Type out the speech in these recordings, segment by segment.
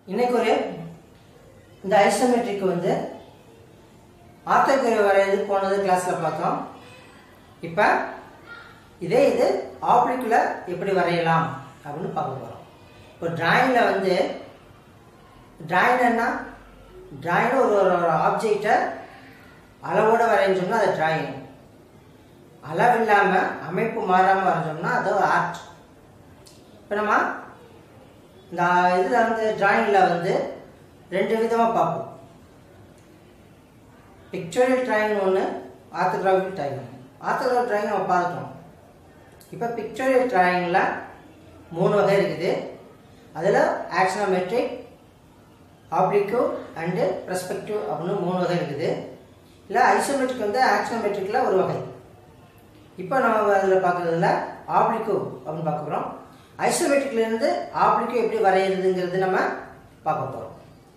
இன்னைக்கு ஒரு இந்த ஐசோமெட்ரிக் வந்து ஆத்தோகிராஃப் வரையறது போனது கிளாஸ்ல பார்த்தோம் இப்போ இதே இது ஆப்ளிக்குல எப்படி வரையலாம் அப்படின்னு பார்க்க போகிறோம் இப்போ டிராயிங்கில் வந்து டிராயிங் என்ன டிராயிங் ஒரு ஒரு ஆப்ஜெக்டை அளவோட வரைஞ்சோம்னா அது டிராயிங் அளவு இல்லாமல் அமைப்பு மாறாமல் வரைஞ்சோம்னா அது ஒரு ஆர்ட் இப்போ நம்ம இந்த இதில் வந்து டிராயிங்கில் வந்து ரெண்டு விதமாக பார்ப்போம் பிக்சோரியல் டிராயிங் ஒன்று ஆர்த்தோகிராஃபிக் டிராயிங் ஆர்த்தோகிராஃபிக் டிராயிங் நம்ம பார்த்துட்டோம் இப்போ பிக்சோரியல் டிராயிங்கில் மூணு வகை இருக்குது அதில் ஆக்ஷனோமெட்ரிக் ஆப்ளிக்கோ அண்டு பெர்ஸ்பெக்டிவ் அப்படின்னு மூணு வகை இருக்குது இல்லை ஐசோமெட்ரிக் வந்து ஆக்ஷனோமெட்ரிக்கில் ஒரு வகை இப்போ நம்ம அதில் பார்க்குறதுல ஆப்ளிக்கோ அப்படின்னு பார்க்க போகிறோம் ஐசோமெட்ரிக்லேருந்து ஆப்ளிக்கோ எப்படி வரைகிறதுங்கிறது நம்ம பார்க்க போகிறோம்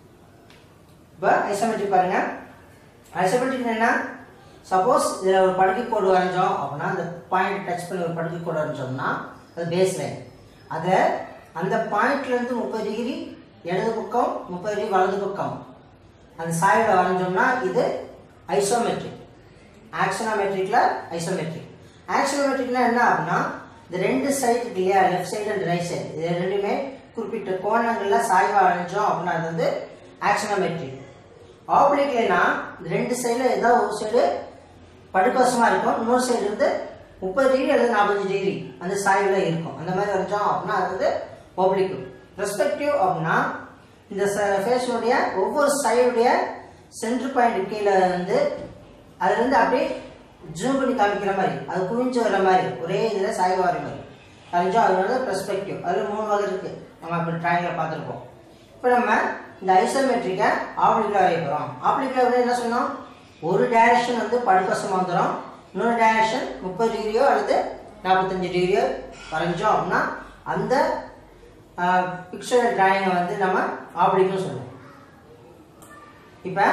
இப்போ ஐசோமெட்ரிக் பாருங்க ஐசோமெட்ரிக் என்ன சப்போஸ் இதில் ஒரு படுக்கை கோடு வரைஞ்சோம் அப்படின்னா அந்த பாயிண்ட் டச் பண்ணி ஒரு படுக்கை கோடு வரைஞ்சோம்னா அது பேஸ் லைன் அதை அந்த பாயிண்ட்லேருந்து முப்பது டிகிரி இடது பக்கம் முப்பது டிகிரி வலது பக்கம் அந்த சாயோட வரைஞ்சோம்னா இது ஐசோமெட்ரிக் ஆக்ஷனோமெட்ரிக்ல ஐசோமெட்ரிக் ஆக்ஷனோமெட்ரிக்னா என்ன அப்படின்னா இந்த ரெண்டு சைடு இருக்கு இல்லையா left side and right side இது ரெண்டுமே குறிப்பிட்ட கோணங்கள்ல சாய்வா வரைஞ்சோம் அப்படின்னா அது வந்து ஆக்ஷனோமெட்ரிக் ஆப்ளிக்லனா ரெண்டு சைடுல ஏதோ ஒரு சைடு படுக்கோசமா இருக்கும் இன்னொரு சைடு வந்து முப்பது டிகிரி அல்லது நாற்பது டிகிரி அந்த சாய்வுல இருக்கும் அந்த மாதிரி வரைஞ்சோம் அப்படின்னா அது வந்து ஆப்ளிக் ரெஸ்பெக்டிவ் அப்படின்னா இந்த ஃபேஸுடைய ஒவ்வொரு சைடுடைய சென்டர் பாயிண்ட் கீழே வந்து அதுல இருந்து அப்படியே ஜூம் பண்ணி காமிக்கிற மாதிரி அது குவிஞ்சு வர மாதிரி ஒரே இதில் சாய்வு வர மாதிரி வரைஞ்சோம் அது வந்து பெர்ஸ்பெக்டிவ் அதில் மூணு வகை இருக்கு நம்ம இப்போ ட்ராயிங்கில் பார்த்துருப்போம் இப்போ நம்ம இந்த ஐசோமெட்ரிக்கை ஆப்ளிக்கில் வரைய போகிறோம் ஆப்ளிக்கில் வந்து என்ன சொன்னோம் ஒரு டைரக்ஷன் வந்து படுக்கசமாக வந்துடும் இன்னொரு டைரக்ஷன் முப்பது டிகிரியோ அல்லது நாற்பத்தஞ்சு டிகிரியோ வரைஞ்சோம் அப்படின்னா அந்த பிக்சர் டிராயிங்கை வந்து நம்ம ஆப்ளிக்னு சொல்லுவோம் இப்போ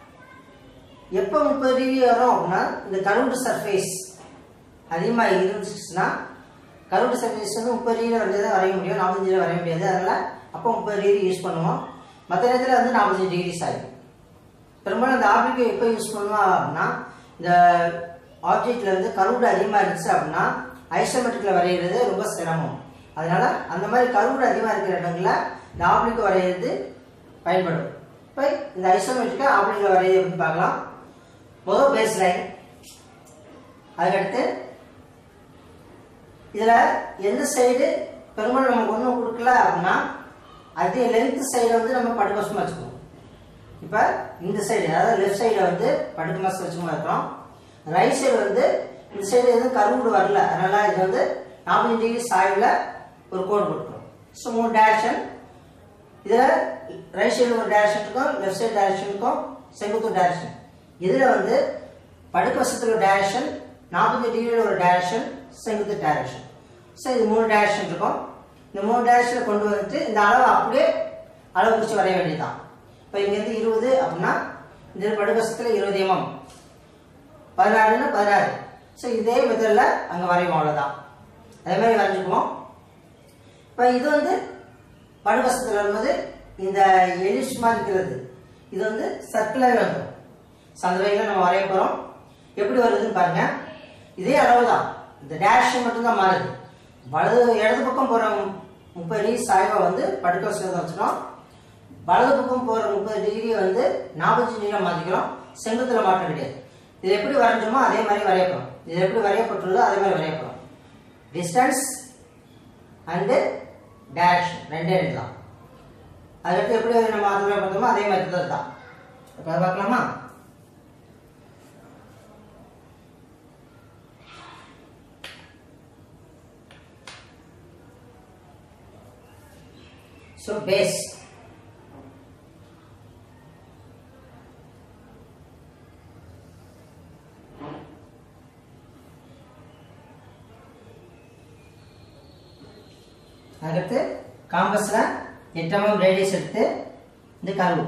எப்போ முப்பது டிகிரி வரும் அப்படின்னா இந்த கருவுடு சர்ஃபேஸ் அதிகமாக இருந்துச்சுன்னா கருவுடு சர்ஃபேஸ் வந்து முப்பது டிகிரி வரைஞ்சு தான் வரைய முடியும் நாற்பத்தஞ்சு டிகிரி வரைய முடியாது அதனால் அப்போ முப்பது டிகிரி யூஸ் பண்ணுவோம் மற்ற நேரத்தில் வந்து நாற்பத்தஞ்சு டிகிரி ஆகும் பெரும்பாலும் இந்த ஆப்ஜெக்ட் எப்போ யூஸ் பண்ணுவோம் அப்படின்னா இந்த ஆப்ஜெக்ட்ல வந்து கருவுடு அதிகமாக இருந்துச்சு அப்படின்னா ஐசோமெட்ரிக்கில் வரைகிறது ரொம்ப சிரமம் அதனால அந்த மாதிரி கருவுடு அதிகமாக இருக்கிற இடங்களில் இந்த ஆப்ளிக் வரைகிறது பயன்படும் இப்போ இந்த ஐசோமெட்ரிக்கை ஆப்ளிக்கில் வரைகிறது எப்படி பார்க்கலாம் முதல் பேஸ் லைன் அதுக்கடுத்து இதில் எந்த சைடு பெரும்பாலும் நமக்கு ஒன்றும் கொடுக்கல அப்படின்னா அதே லென்த் சைடை வந்து நம்ம படுக்கோசமாக வச்சுக்குவோம் இப்போ இந்த சைடு அதாவது லெஃப்ட் சைடில் வந்து படுக்க மாசம் வச்சுக்கமா இருக்கிறோம் ரைட் சைடு வந்து இந்த சைடு எதுவும் கருவுடு வரல அதனால இது வந்து நாற்பது டிகிரி சாய்வில் ஒரு கோடு கொடுக்குறோம் ஸோ மூணு டேரக்ஷன் இதில் ரைட் சைடு ஒரு டேரக்ஷன் இருக்கும் லெஃப்ட் சைடு டேரக்ஷன் இருக்கும் செங்குத்து டேரக்ஷன் இதில் வந்து படுக்க வசத்தில் ஒரு டேரக்ஷன் நாற்பது டிகிரியில் ஒரு டேரக்ஷன் செங்குத்து டேரக்ஷன் ஸோ இது மூணு டேரக்ஷன் இருக்கும் இந்த மூணு டேரக்ஷனில் கொண்டு வந்துட்டு இந்த அளவை அப்படியே அளவு குறித்து வரைய வேண்டியதுதான் இப்போ இங்கேருந்து இருபது அப்படின்னா இந்த படுகசத்தில் இருபது எம்எம் பதினாறுன்னா பதினாறு ஸோ இதே மெத்தடில் அங்கே வரைவோம் அவ்வளோதான் அதே மாதிரி வரைஞ்சுக்குவோம் இப்போ இது வந்து படுகசத்தில் வரும்போது இந்த எலிஷ் மாதிரி இருக்கிறது இது வந்து சர்க்குலர் வந்துடும் ஸோ அந்த வகையில் நம்ம வரைய போகிறோம் எப்படி வருதுன்னு பாருங்க இதே அளவு தான் இந்த டேரக்ஷன் மட்டும்தான் மாறுது வலது இடது பக்கம் போகிற முப்பது டிகிரி சாய்வை வந்து படுக்க வசதி வச்சுக்கிறோம் வலது பக்கம் போகிற முப்பது டிகிரி வந்து நாற்பத்தஞ்சு டிகிரி மாற்றிக்கிறோம் செங்குத்தில் மாற்றம் கிடையாது இது எப்படி வரைஞ்சோமோ அதே மாதிரி வரையப்படும் இது எப்படி வரையப்பட்டுள்ளதோ அதே மாதிரி வரையப்படும் டிஸ்டன்ஸ் அண்டு டைரக்ஷன் ரெண்டே ரெண்டு தான் அதுக்கடுத்து எப்படி நம்ம அதுவே பார்த்தோமோ அதே மாதிரி தான் இப்போ அதை பார்க்கலாமா So base. அதுக்கடுத்து காம்பஸ்ல எட்டாம் ரேடியஸ் எடுத்து இந்த கருவு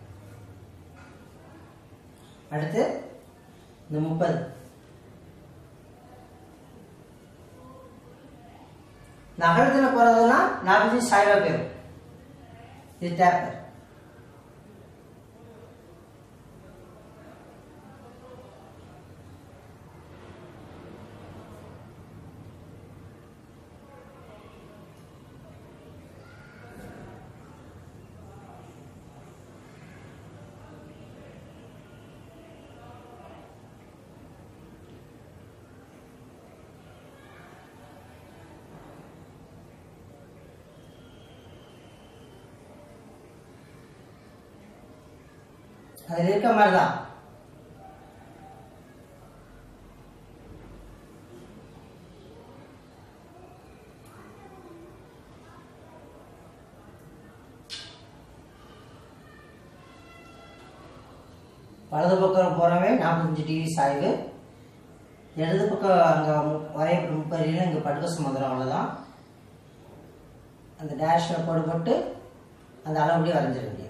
அடுத்து இந்த முப்பது இந்த அகலத்தில் போகிறதெல்லாம் நாற்பத்தஞ்சு சாய்வாக போயிடும் இது டேப்பர் அதில் இருக்க மாதிரி தான் வலது பக்கம் போகிறவே நாற்பத்தஞ்சு டிகிரி சாய்வு இடது பக்கம் அங்கே வரையப்பட்ட முப்பறியில் இங்கே படுக்க சுமந்துடும் அவ்வளோதான் அந்த டேஷில் போடு போட்டு அந்த அளவுடைய வரைஞ்சிட வேண்டியது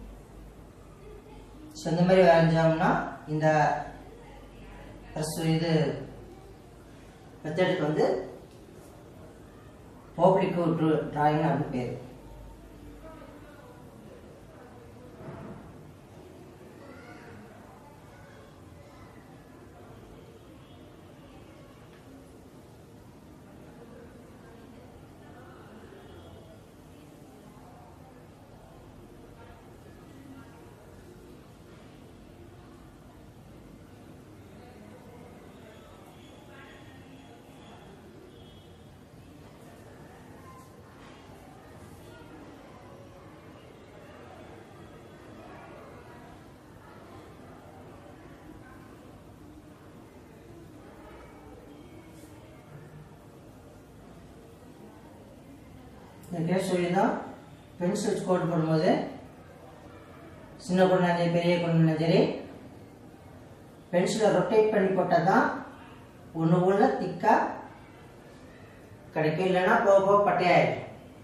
ஸோ இந்த மாதிரி வரைஞ்சோம்னா இந்த ப்ரெஸ் இது மெத்தடுக்கு வந்து ஓப்ளிக்கு டிராயிங் அப்படின்னு பேர் ஏற்கனவே சொல்லியிருந்தோம் பென்சில் வச்சு கோட் போடும்போது சின்ன கொண்டாலும் சரி பெரிய கொண்டாலும் சரி பென்சிலை ரொட்டேட் பண்ணி போட்டால் தான் ஒன்று உள்ள திக்காக கிடைக்கும் இல்லைன்னா போக போக பட்டையாயிடும்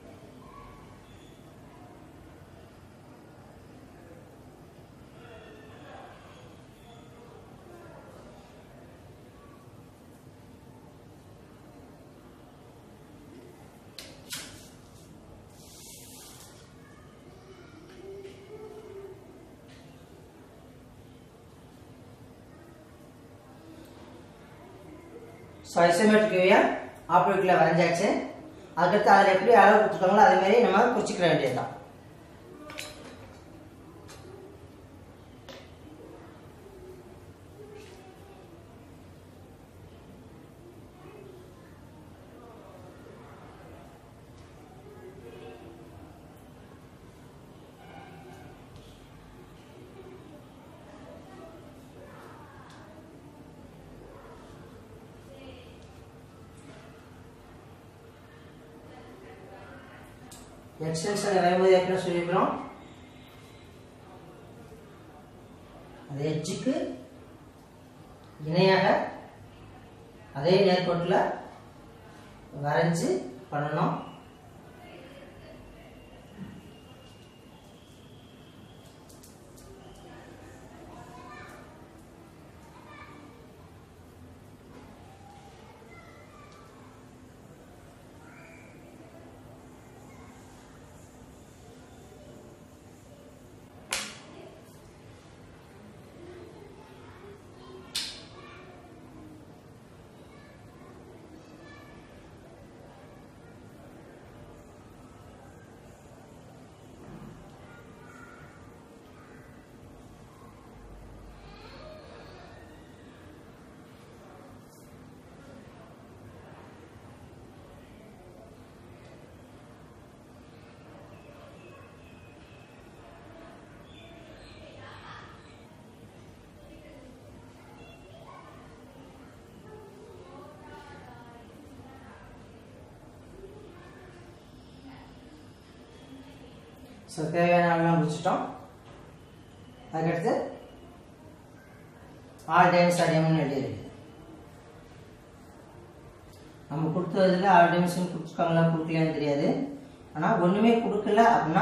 ஸோ ஐசோமேட்ரிக் வியூவை ஆப்டிக்கில் வரைஞ்சாச்சு அதுக்கடுத்து அதில் எப்படி அளவு கொடுத்துருக்காங்களோ அதே மாதிரி நம்ம குறிச்சிக்கிற வேண்டியது தான் எக்ஸ்டென்ஷன் வரையும்போது ஏற்கனவே சொல்லியிருக்கிறோம் அந்த எட்ஜுக்கு இணையாக அதே நேர்கோட்டில் வரைஞ்சு பண்ணணும் ஸோ தேவையான அளவுலாம் முடிச்சிட்டோம் அதுக்கடுத்து ஆல் டைம்ஸ் அடையம்னு எழுதியிருக்கு நம்ம கொடுத்ததில் ஆல் டைம்ஸ்னு கொடுத்துருக்காங்களா கொடுக்கலையான்னு தெரியாது ஆனால் ஒன்றுமே கொடுக்கல அப்படின்னா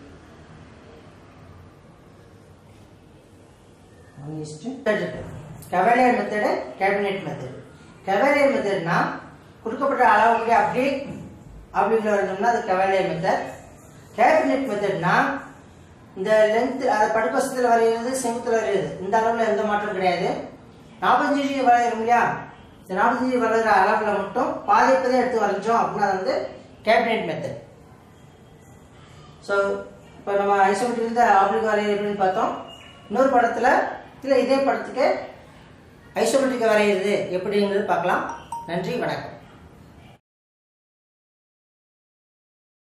one is cavalier method cabinet method cavalier மெத்தட்னா கொடுக்கப்பட்ட அளவுக்கு அப்படியே அப்படிங்கிற வரணும்னா அது கவலியர் மெத்தட் கேபினெட் மெத்தட்னா இந்த லென்த் அதை படுப்பசத்தில் வரைகிறது செங்குத்தில் வரைகிறது இந்த அளவில் எந்த மாற்றம் கிடையாது நாற்பத்தஞ்சு டிகிரி வரைகிறோம் இல்லையா இந்த நாற்பத்தஞ்சு டிகிரி வரைகிற அளவில் மட்டும் பாதி பாதி எடுத்து வரைஞ்சோம் அப்படின்னா அது வந்து கேபினெட் மெத்தட் ஸோ இப்போ நம்ம ஐசோமெட்ரியில் ஆப்ளிக் வரைகிறது எப்படின்னு பார்த்தோம் இன்னொரு படத்தில் இல்லை இதே படத்துக்கு ஐசோமெட்ரிக் வரைகிறது எப்படிங்கிறது பார்க்கலாம் நன்றி வணக்கம்